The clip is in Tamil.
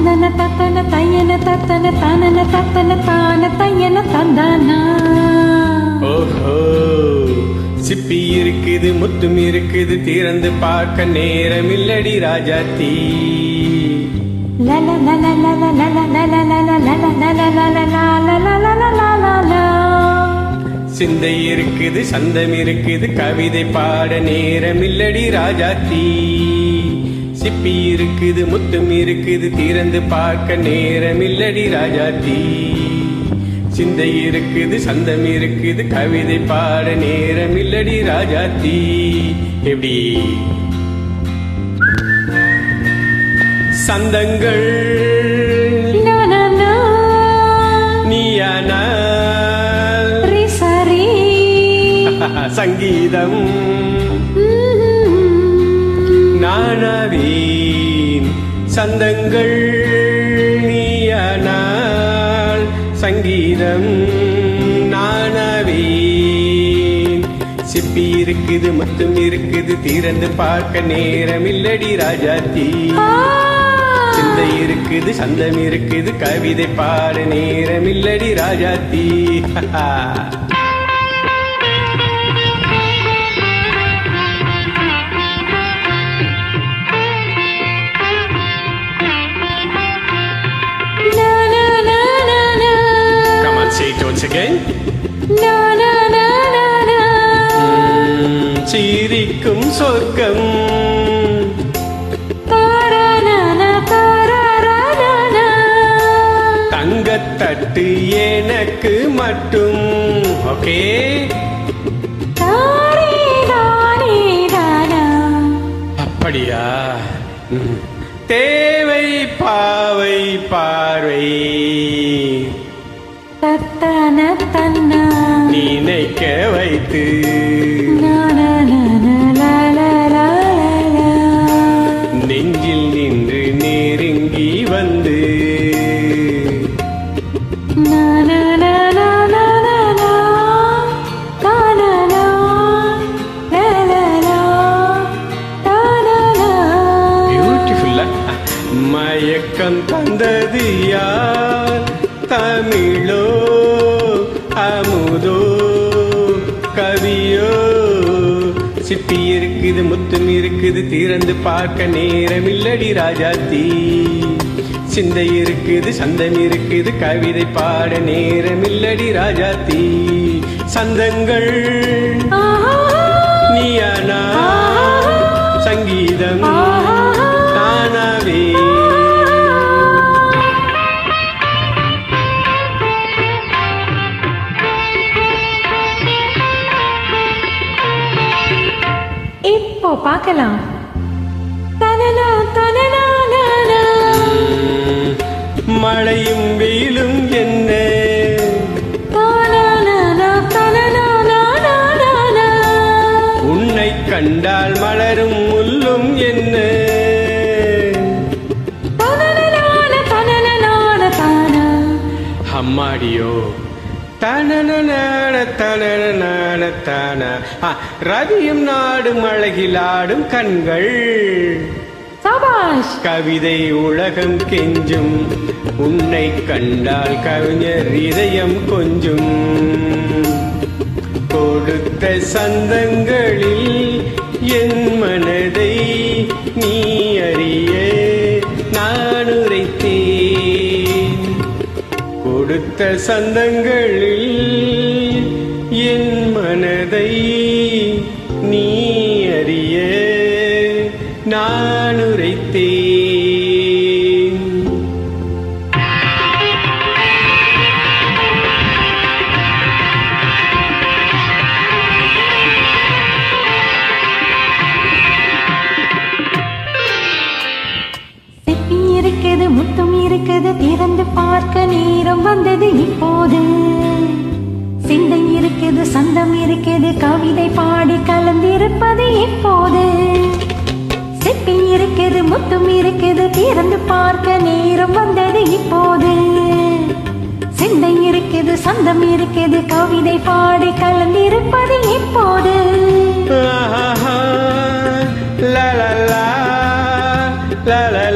தந்தன தத்தன தையன தத்தன தானன தத்தன தான தையன தந்தானா ஓஹோ சிப்பி இருக்குது முத்தும் இருக்குது திறந்து பார்க்க நேரம் இல்லடி ராஜாத்தி லல லல லல லல லல லல லல லல லல லல லல லல லல சிந்தை இருக்குது சந்தம் இருக்குது கவிதை பாட நேரம் இல்லடி ராஜாத்தி சிப்பி இருக்குது முத்தும் இருக்குது திறந்து பார்க்க நேரம் இல்லடி ராஜாத்தி சிந்தை இருக்குது சந்தம் இருக்குது கவிதை பாட நேரம் இல்லடி ராஜாத்தி எப்படி சந்தங்கள் Na na na நீயானால் ri sa ri சங்கீதம் நானாவேன் சந்தங்கள் நீயானால் சங்கீதம் நானாவேன் சிப்பி இருக்குது முத்தும் இருக்குது திறந்து பார்க்க நேரம் இல்லடி ராஜாத்தி சிந்தை இருக்குது சந்தம் இருக்குது கவிதை பாட நேரம் இல்லடி Rajathi Na na na na na Come on, say it once again. Na na na na na உம், சிரிக்கும் சொர்க்கம் Tara na na tara ra na na தங்கத்தட்டு எனக்கு மட்டும் ஓகே Tari dani dana அப்படியா உம். தேவை பாவை பார்வை Tattana tanna நினைக்க வைத்து Na na na na la la la la la நெஞ்சில் நின்று நெருங்கி வந்து Na na na na na na na Ta na na La la la Ta na na பியூட்டிஃபுல்லா மயக்கம் தந்தது யார் தமிழோ அமுதோ கவியோ சிப்பி இருக்குது முத்தும் இருக்குது திறந்து பார்க்க நேரம் இல்லடி ராஜாத்தி சிந்தை இருக்குது சந்தம் இருக்குது கவிதை பாட நேரம் இல்லடி ராஜாத்தி சந்தங்கள் நீயானா சங்கீதம் தானாவே இப்போ பார்க்கலாம் தனனா தனனா நானா உம், மழையும் வெயிலும் என்ன தானானா தனனா நானா நானா உன்னை கண்டால் மலரும் முள்ளும் என்ன தனனனான தனனனான தானா அம்மாடியோ தனனனான தனனனான தான ஆ, ரவியும் நாடும் அழகில் ஆடும் கண்கள் சபாஷ் கவிதை உலகம் கெஞ்சும் உன்னை கண்டால் கவிஞர் இதயம் கொஞ்சும் கொடுத்த சந்தங்களில் என் மனதை நீ அறிய நான் உரைத்தேன் கொடுத்த சந்தங்களில் என் மனதை நீ அறிய நான் உரைத்தேன் சிப்பி இருக்குது முத்தும் இருக்குது திறந்து பார்க்க நேரம் வந்தது இப்போது சிந்தை இருக்குது சந்தம் இருக்குது கவிதை பாடி கலந்திருப்பது இப்போது சிப்பி இருக்குது முத்தும் இருக்குது திறந்து பார்க்க நேரம் வந்தது இப்போது சிந்தை இருக்குது சந்தம் இருக்குது கவிதை பாடி கலந்திருப்பது இப்போது ஆஹா, லா லா லா, லா லா